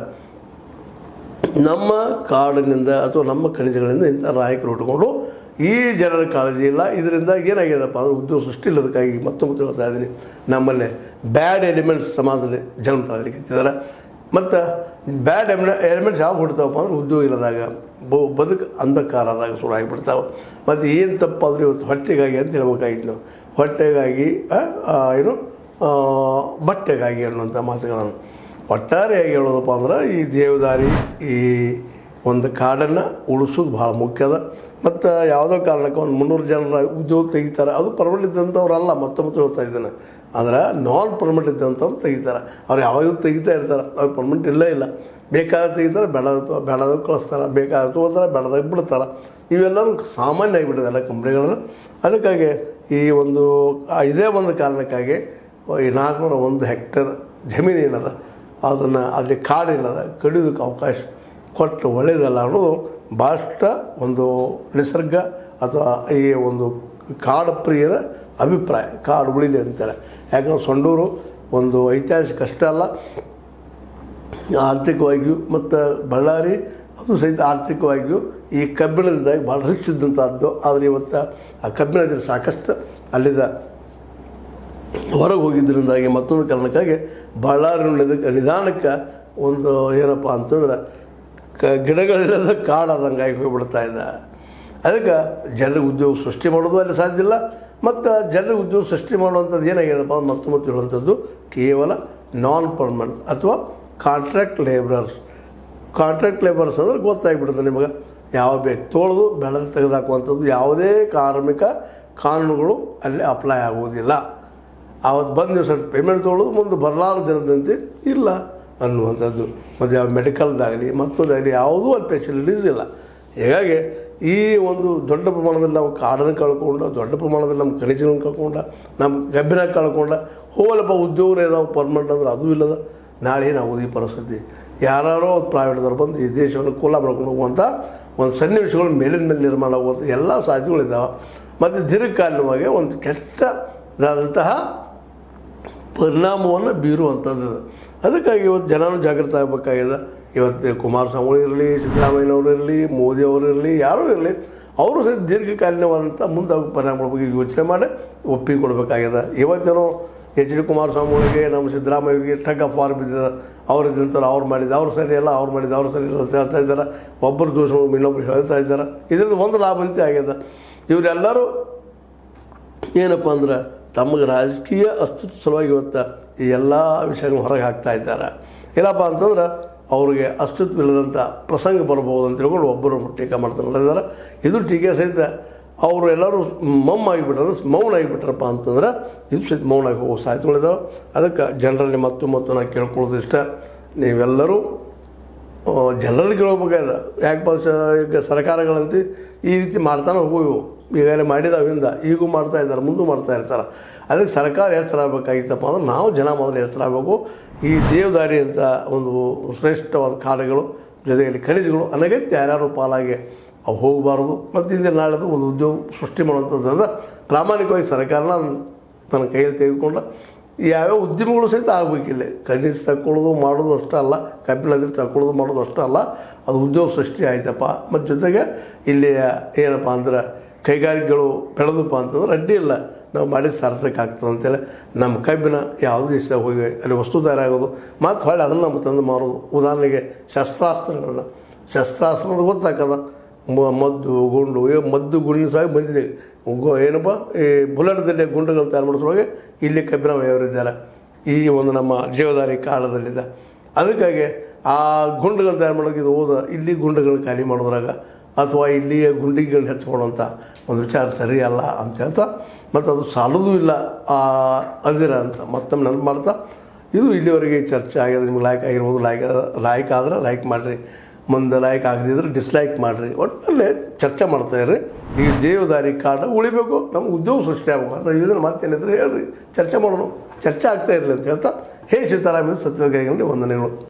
ನಮ್ಮ ಕಾಡಿನಿಂದ ಅಥವಾ ನಮ್ಮ ಖನಿಜಗಳಿಂದ ಇಂಥ ನಾಯಕರು ಉಟ್ಕೊಂಡು ಈ ಜನರ ಕಾಳಜಿ ಇಲ್ಲ ಇದರಿಂದ ಏನಾಗ್ಯದಪ್ಪ ಅಂದ್ರೆ ಉದ್ಯೋಗ ಸೃಷ್ಟಿ ಇಲ್ಲದಕ್ಕಾಗಿ ಮತ್ತೊಮ್ಮೆ ಹೇಳ್ತಾ ಇದ್ದೀನಿ ನಮ್ಮಲ್ಲಿ ಬ್ಯಾಡ್ ಎಲಿಮೆಂಟ್ಸ್ ಸಮಾಜದಲ್ಲಿ ಜನ್ಮ ತಗೊಳ್ಳಿಕ್ಕಿದ್ದಾರೆ ಮತ್ತು ಬ್ಯಾಡ್ ಎಮ್ನ ಎಲಿಮೆಂಟ್ಸ್ ಯಾವ ಹುಡ್ತಾವಪ್ಪ ಅಂದ್ರೆ ಉದ್ಯೋಗ ಇಲ್ಲದಾಗ ಬ ಬದುಕು ಅಂಧಕಾರದಾಗ ಶುರು ಆಗಿಬಿಡ್ತಾವೆ ಮತ್ತು ಏನು ತಪ್ಪಾದ್ರೆ ಇವತ್ತು ಹೊಟ್ಟೆಗಾಗಿ ಅಂತ ಹೇಳ್ಬೇಕಾಗಿತ್ತು ನಾವು ಹೊಟ್ಟೆಗಾಗಿ ಆ, ಆ, ಏನು ಆ, ಬಟ್ಟೆಗಾಗಿ ಅನ್ನುವಂಥ ಮಾತುಗಳನ್ನು ಒಟ್ಟಾರೆಯಾಗಿ ಹೇಳೋದಪ್ಪ ಅಂದ್ರೆ ಈ ದೇವದಾರಿ ಈ ಒಂದು ಕಾಡನ್ನು ಉಳಿಸೋದು ಭಾಳ ಮುಖ್ಯ ಅದ ಮತ್ತು ಯಾವುದೋ ಕಾರಣಕ್ಕೆ ಒಂದು ಮುನ್ನೂರು ಜನರ ಉದ್ಯೋಗ ತೆಗಿತಾರೆ ಅದು ಪರ್ಮನೆಂಟ್ ಇದ್ದಂಥವ್ರಲ್ಲ ಮತ್ತೊಮ್ಮೆ ಹೇಳ್ತಾ ಇದ್ದೇನೆ ಅಂದ್ರೆ ನಾನ್ ಪರ್ಮನೆಂಟ್ ಇದ್ದಂಥವ್ರು ತೆಗಿತಾರೆ ಅವ್ರು ಯಾವಾಗಲೂ ತೆಗಿತಾ ಇರ್ತಾರೆ ಅವ್ರು ಪರ್ಮನೆಂಟ್ ಇಲ್ಲೇ ಇಲ್ಲ ಬೇಕಾದ ತೆಗಿತಾರೆ ಬೇಡದ ಬೇಡದಾಗ ಕಳಿಸ್ತಾರೆ ಬೇಕಾದ ತಗೋತಾರೆ ಬೇಡದಾಗ ಬಿಡ್ತಾರೆ ಇವೆಲ್ಲರೂ ಸಾಮಾನ್ಯ ಆಗಿಬಿಟ್ಟಿದೆ ಎಲ್ಲ ಕಂಪ್ನಿಗಳನ್ನು ಅದಕ್ಕಾಗಿ ಈ ಒಂದು ಆ ಇದೇ ಒಂದು ಕಾರಣಕ್ಕಾಗಿ ಈ ನಾಲ್ಕುನೂರ ಒಂದು ಹೆಕ್ಟೇರ್ ಜಮೀನು ಏನದ ಅದನ್ನು ಅಲ್ಲಿ ಕಾಡೇನದ ಕಡಿಯೋದಕ್ಕೆ ಅವಕಾಶ ಕೊಟ್ಟು ಒಳ್ಳೆಯದಲ್ಲ ಅನ್ನೋದು ಭಾಳಷ್ಟ ಒಂದು ನಿಸರ್ಗ ಅಥವಾ ಈ ಒಂದು ಕಾಡು ಪ್ರಿಯರ ಅಭಿಪ್ರಾಯ ಕಾಡು ಉಳಿಲಿ ಅಂತೇಳಿ ಯಾಕಂದ್ರೆ ಸೊಂಡೂರು ಒಂದು ಐತಿಹಾಸಿಕ ಅಷ್ಟೇ ಅಲ್ಲ ಆರ್ಥಿಕವಾಗಿಯೂ ಮತ್ತು ಬಳ್ಳಾರಿ ಅದು ಸಹಿತ ಆರ್ಥಿಕವಾಗಿಯೂ ಈ ಕಬ್ಬಿಣದಿಂದಾಗಿ ಭಾಳ ರಿಚ್ ಇದ್ದಂಥದ್ದು ಆದರೆ ಇವತ್ತು ಆ ಕಬ್ಬಿಣದಲ್ಲಿ ಸಾಕಷ್ಟು ಅಲ್ಲಿದ್ದ ಹೊರಗೆ ಹೋಗಿದ್ದರಿಂದಾಗಿ ಮತ್ತೊಂದು ಕಾರಣಕ್ಕಾಗಿ ಬಳ್ಳಾರಿ ಉಳಿದಕ್ಕೆ ನಿಧಾನಕ್ಕೆ ಒಂದು ಏನಪ್ಪ ಅಂತಂದ್ರೆ ಕ ಗಿಡಗಳಿಲ್ಲದ ಕಾಡಾದಂಗಾಗಿ ಹೋಗ್ಬಿಡ್ತಾ ಇದೆ ಅದಕ್ಕೆ ಜನರಿಗೆ ಉದ್ಯೋಗ ಸೃಷ್ಟಿ ಮಾಡೋದು ಅಲ್ಲಿ ಸಾಧ್ಯ ಇಲ್ಲ ಮತ್ತು ಜನರಿಗೆ ಉದ್ಯೋಗ ಸೃಷ್ಟಿ ಮಾಡುವಂಥದ್ದು ಏನಾಗ್ಯದಪ್ಪ ಅಂದ್ರೆ ಮತ್ತೆ ಮತ್ತೆ ಹೇಳುವಂಥದ್ದು ಕೇವಲ ನಾನ್ ಪರ್ಮನೆಂಟ್ ಅಥವಾ ಕಾಂಟ್ರಾಕ್ಟ್ ಲೇಬರರ್ಸ್ ಕಾಂಟ್ರಾಕ್ಟ್ ಲೇಬರ್ಸ್ ಅಂದ್ರೆ ಗೊತ್ತಾಗ್ಬಿಡುತ್ತೆ ನಿಮಗೆ ಯಾವ ಬೇಕು ತೊಳೆದು ಬೆಳೆದು ತೆಗೆದಾಕುವಂಥದ್ದು ಯಾವುದೇ ಕಾರ್ಮಿಕ ಕಾನೂನುಗಳು ಅಲ್ಲಿ ಅಪ್ಲೈ ಆಗುವುದಿಲ್ಲ ಆವತ್ತು ಬಂದ ದಿವಸ ಪೇಮೆಂಟ್ ತೊಗೊಳ್ಳೋದು ಮುಂದೆ ಬರಲಾರ ದಿನದಂತೆ ಇಲ್ಲ ಅನ್ನುವಂಥದ್ದು ಮತ್ತು ಯಾವ ಮೆಡಿಕಲ್ದಾಗಲಿ ಮತ್ತೊಂದಾಗಲಿ ಯಾವುದೂ ಅಲ್ಲಿ ಫೆಸಿಲಿಟೀಸ್ ಇಲ್ಲ ಹೀಗಾಗಿ ಈ ಒಂದು ದೊಡ್ಡ ಪ್ರಮಾಣದಲ್ಲಿ ನಾವು ಕಾಡನ್ನು ಕಳ್ಕೊಂಡು ದೊಡ್ಡ ಪ್ರಮಾಣದಲ್ಲಿ ನಮ್ಮ ಖನಿಜಗಳನ್ನು ಕಳ್ಕೊಂಡು ನಮ್ಮ ಕಬ್ಬಿನ ಕಳ್ಕೊಂಡು ಹೋಗಲಪ್ಪ ಉದ್ಯೋಗ ಇದಾವೆ ಪರ್ಮನೆಂಟ್ ಅಂದ್ರೆ ಅದು ಇಲ್ಲದ ನಾಳೆ ಏನಾಗೋದು ಈ ಪರಿಸ್ಥಿತಿ ಯಾರೋ ಪ್ರೈವೇಟ್ದವ್ರು ಬಂದು ಈ ದೇಶವನ್ನು ಕೂಲ ಮಾಡ್ಕೊಂಡು ಹೋಗುವಂಥ ಒಂದು ಸನ್ನಿವೇಶಗಳು ಮೇಲಿನ ಮೇಲೆ ನಿರ್ಮಾಣ ಆಗುವಂಥ ಎಲ್ಲ ಸಾಧ್ಯತೆಗಳಿದ್ದಾವೆ ಮತ್ತು ದೀರ್ಘಕಾಲೀನವಾಗಿ ಒಂದು ಕೆಟ್ಟದಾದಂತಹ ಪರಿಣಾಮವನ್ನು ಬೀರುವಂಥದ್ದು ಇದು. ಅದಕ್ಕಾಗಿ ಇವತ್ತು ಜನನು ಜಾಗೃತ ಆಗಬೇಕಾಗಿದೆ ಇವತ್ತು ಕುಮಾರಸ್ವಾಮಿ ಇರಲಿ ಸಿದ್ದರಾಮಯ್ಯನವರು ಇರಲಿ ಮೋದಿ ಅವರು ಇರಲಿ ಯಾರೂ ಇರಲಿ ಅವರು ಸಹಿತ ದೀರ್ಘಕಾಲೀನವಾದಂಥ ಮುಂದಾಗುವ ಪರಿಣಾಮಗಳ ಬಗ್ಗೆ ಯೋಚನೆ ಮಾಡಿ ಒಪ್ಪಿಗೆ ಕೊಡಬೇಕಾಗಿದೆ ಇವತ್ತೇನೋ ಎಚ್ ಡಿ ಕುಮಾರಸ್ವಾಮಿಗಳಿಗೆ ನಮ್ಮ ಸಿದ್ದರಾಮಯ್ಯಗೆ ಟಗ್ ಆಫ್ ವಾರ್ ಬಿದ್ದಿದೆ ಅವ್ರು ಇದ್ದಂಥವ್ರು ಅವ್ರು ಮಾಡಿದ್ದು ಅವ್ರು ಸರಿ ಅಲ್ಲ ಅವ್ರು ಮಾಡಿದ್ದು ಅವ್ರು ಸರಿ ಇಲ್ಲ ಅಂತ ಹೇಳ್ತಾ ಇದ್ದಾರೆ ಒಬ್ಬರು ದೋಷ ಇನ್ನೊಬ್ರು ಹೇಳ್ತಾ ಇದ್ದಾರೆ ಇದರಿಂದ ಒಂದು ಲಾಭ ಅಂತ ಆಗ್ಯದ ಇವರೆಲ್ಲರೂ ಏನಪ್ಪ ಅಂದ್ರೆ ತಮಗೆ ರಾಜಕೀಯ ಅಸ್ತಿತ್ವ ಸಲುವಾಗಿ ಇವತ್ತು ಈ ಎಲ್ಲ ವಿಷಯಗಳನ್ನ ಹೊರಗೆ ಹಾಕ್ತಾ ಇದ್ದಾರೆ ಇಲ್ಲಪ್ಪ ಅಂತಂದ್ರೆ ಅವ್ರಿಗೆ ಅಸ್ತಿತ್ವ ಇಲ್ಲದಂಥ ಪ್ರಸಂಗ ಬರ್ಬೋದು ಅಂತ ತಿಳ್ಕೊಂಡು ಒಬ್ಬರು ಟೀಕೆ ಮಾಡ್ತಾ ನಡೆದಿದ್ದಾರೆ ಇದು ಟೀಕೆ ಸಹಿತ ಅವರು ಎಲ್ಲರೂ ಮೌನ ಆಗಿಬಿಟ್ರೆ ಮೌನ ಆಗಿಬಿಟ್ರಪ್ಪ ಅಂತಂದ್ರೆ ಇದು ಸಹಿತ ಮೌನ ಆಗಿ ಹೋಗೋ ಸಾಧ್ಯತೆಗಳಿದಾವೆ ಅದಕ್ಕೆ ಜನರಲ್ಲಿ ಮತ್ತು ಮತ್ತು ನಾನು ಕೇಳ್ಕೊಳ್ಳೋದು ಇಷ್ಟ ನೀವೆಲ್ಲರೂ ಜನರಲ್ಲಿ ಕೇಳಬೇಕಾದ ಯಾಕಪ್ಪ ಸ ಈಗ ಸರ್ಕಾರಗಳಂತೆ ಈ ರೀತಿ ಮಾಡ್ತಾನೆ ಹೋಗಿವು ಈಗಾಗಲೇ ಮಾಡಿದಾವಿಂದ ಈಗೂ ಮಾಡ್ತಾ ಇದ್ದಾರೆ ಮುಂದೂ ಮಾಡ್ತಾ ಇರ್ತಾರೆ ಅದಕ್ಕೆ ಸರ್ಕಾರ ಎಚ್ಚರ ಆಗಬೇಕಾಗಿತ್ತಪ್ಪ ಅಂದ್ರೆ ನಾವು ಜನ ಮೊದಲು ಎಚ್ಚರ ಆಗಬೇಕು ಈ ದೇವದಾರಿ ಅಂತ ಒಂದು ಶ್ರೇಷ್ಠವಾದ ಕಾಡುಗಳು ಜೊತೆಯಲ್ಲಿ ಖನಿಜಗಳು ಅನಗತ್ಯ ಯಾರ್ಯಾರು ಪಾಲಾಗಿ ಅವು ಹೋಗಬಾರ್ದು ಮತ್ತು ಇಂದಿನ ನಾಳೆದು ಒಂದು ಉದ್ಯೋಗ ಸೃಷ್ಟಿ ಮಾಡುವಂಥದ್ದು ಪ್ರಾಮಾಣಿಕವಾಗಿ ಸರ್ಕಾರನ ತನ್ನ ಕೈಯಲ್ಲಿ ತೆಗೆದುಕೊಂಡು ಯಾವ್ಯಾವ ಉದ್ಯಮಗಳು ಸಹಿತ ಆಗಬೇಕಿಲ್ಲ ಖಂಡಿತ ತಕ್ಕೊಳ್ಳೋದು ಮಾಡೋದು ಅಷ್ಟೇ ಅಲ್ಲ ಕಬ್ಬಿಣದಲ್ಲಿ ತಕ್ಕೊಳ್ಳೋದು ಮಾಡೋದು ಅಷ್ಟೇ ಅಲ್ಲ ಅದು ಉದ್ಯೋಗ ಸೃಷ್ಟಿ ಆಯ್ತಪ್ಪ ಮತ್ತು ಜೊತೆಗೆ ಇಲ್ಲಿ ಏನಪ್ಪ ಅಂದ್ರೆ ಕೈಗಾರಿಕೆಗಳು ಬೆಳೆದಪ್ಪ ಅಂತಂದ್ರೆ ಅಡ್ಡಿ ಇಲ್ಲ ನಾವು ಮಾಡಿದ ಸಾರ್ಥಕ ಆಗ್ತದೆ ಅಂತೇಳಿ ನಮ್ಮ ಕಬ್ಬಿನ ಯಾವುದೇ ದೇಶದಾಗ ಹೋಗಿ ಅಲ್ಲಿ ವಸ್ತು ತಯಾರಾಗೋದು ಮತ್ತು ಹೊಳ್ಳಿ ಅದನ್ನು ನಮ್ಮ ತಂದು ಮಾರೋದು ಉದಾಹರಣೆಗೆ ಶಸ್ತ್ರಾಸ್ತ್ರಗಳನ್ನ ಶಸ್ತ್ರಾಸ್ತ್ರ ಅಂದ್ರೆ ಗೊತ್ತಾಕದ ಮ- ಮದ್ದು ಗುಂಡು ಈಗ ಮದ್ದು ಗುಂಡಿನ ಸಹ ಬಂದಿದೆ ಗೊ- ಏನಪ್ಪ ಈ ಬುಲೆಟ್ದಲ್ಲಿ ಗುಂಡುಗಳನ್ನು ತಯಾರು ಮಾಡಿಸೋವಾಗ ಇಲ್ಲಿ ಕಬ್ಬಿನ ವ್ಯವಹಾರಿದ್ದಾರೆ ಈ ಒಂದು ನಮ್ಮ ಜೀವದಾರಿ ಕಾಲದಲ್ಲಿದೆ ಅದಕ್ಕಾಗಿ ಆ ಗುಂಡುಗಳನ್ನು ತಯಾರು ಮಾಡೋಕೆ ಇದು ಹೋದ ಇಲ್ಲಿ ಗುಂಡುಗಳನ್ನ ಖಾಲಿ ಮಾಡೋದ್ರಾಗ ಅಥವಾ ಇಲ್ಲಿಯ ಗುಂಡಿಗಳನ್ನ ಹೆಚ್ಚು ಮಾಡುವಂಥ ಒಂದು ವಿಚಾರ ಸರಿ ಅಲ್ಲ ಅಂತ ಹೇಳ್ತಾ ಮತ್ತು ಅದು ಸಾಲೋದು ಇಲ್ಲ ಆ ಅದಿರ ಅಂತ ಮತ್ತೊಮ್ಮೆ ನೆನಪು ಮಾಡ್ತಾ ಇದು ಇಲ್ಲಿವರೆಗೆ ಚರ್ಚೆ ಆಗ್ಯದ ನಿಮ್ಗೆ ಲೈಕ್ ಆಗಿರ್ಬೋದು ಲೈಕ್ ಲೈಕ್ ಆದ್ರೆ ಲೈಕ್ ಮಾಡಿರಿ ಮುಂದೆ ಲೈಕ್ ಆಗದಿದ್ರೆ ಡಿಸ್ಲೈಕ್ ಮಾಡಿರಿ ಒಟ್ಟಿನಲ್ಲಿ ಚರ್ಚೆ ಮಾಡ್ತಾ ಇರ್ರಿ ಈ ದೇವದಾರಿ ಕಾಡು ಉಳಿಬೇಕು ನಮ್ಗೆ ಉದ್ಯೋಗ ಸೃಷ್ಟಿ ಆಗ್ಬೇಕು ಅಂತ ಇದನ್ನು ಮತ್ತೇನಿದ್ರೆ ಹೇಳ್ರಿ ಚರ್ಚೆ ಮಾಡೋಣ ಚರ್ಚೆ ಆಗ್ತಾ ಇರಲಿ ಅಂತ ಹೇಳ್ತಾ ಹೇ ಸೀತಾರಾಮ ಸತ್ಯದ ಕೈಗೊಂಡು ವಂದನೆಗಳು